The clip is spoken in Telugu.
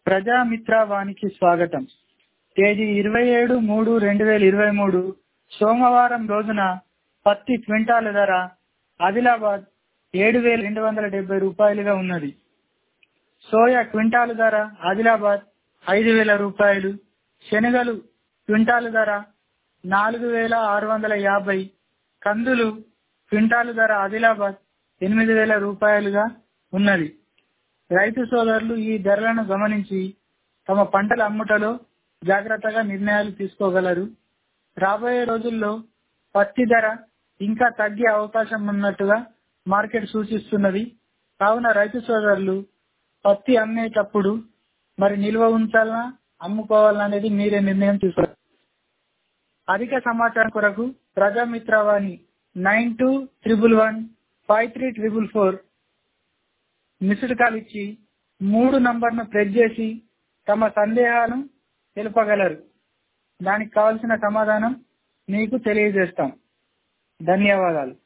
ప్రజామిత్ర వానికి స్వాగతం తేదీ ఇరవై ఏడు మూడు రెండు వేల ఇరవై మూడు సోమవారం రోజున పత్తి క్వింటాల ధర ఆదిలాబాద్ ఏడు వేల రెండు వందల డెబ్బై రూపాయలుగా ఉన్నది సోయా క్వింటాలు ధర ఆదిలాబాద్ ఐదు వేల రూపాయలు శనగలు క్వింటాలు ధర నాలుగు వేల ఆరు వందల యాభై కందులు క్వింటాలు ధర ఆదిలాబాద్ ఎనిమిది వేల రూపాయలుగా ఉన్నది రైతు సోదరులు ఈ ధరలను గమనించి తమ పంటల అమ్ముటలో జాగ్రత్తగా నిర్ణయాలు తీసుకోగలరు రాబోయే రోజుల్లో పత్తి ధర ఇంకా తగ్గే అవకాశం ఉన్నట్టుగా మార్కెట్ సూచిస్తున్నది కావున రైతు సోదరులు పత్తి అమ్మేటప్పుడు మరి నిల్వ ఉంచాలనా అమ్ముకోవాలనేది మీరే నిర్ణయం తీసుకోవాలి అధిక సమాచారం కొరకు Prajamitravani nine two triple one five three triple four missed call ఇచ్చి మూడు నంబర్ను ప్రెస్ చేసి తమ సందేహాలను తెలుపగలరు దానికి కావలసిన సమాధానం మీకు తెలియజేస్తాం ధన్యవాదాలు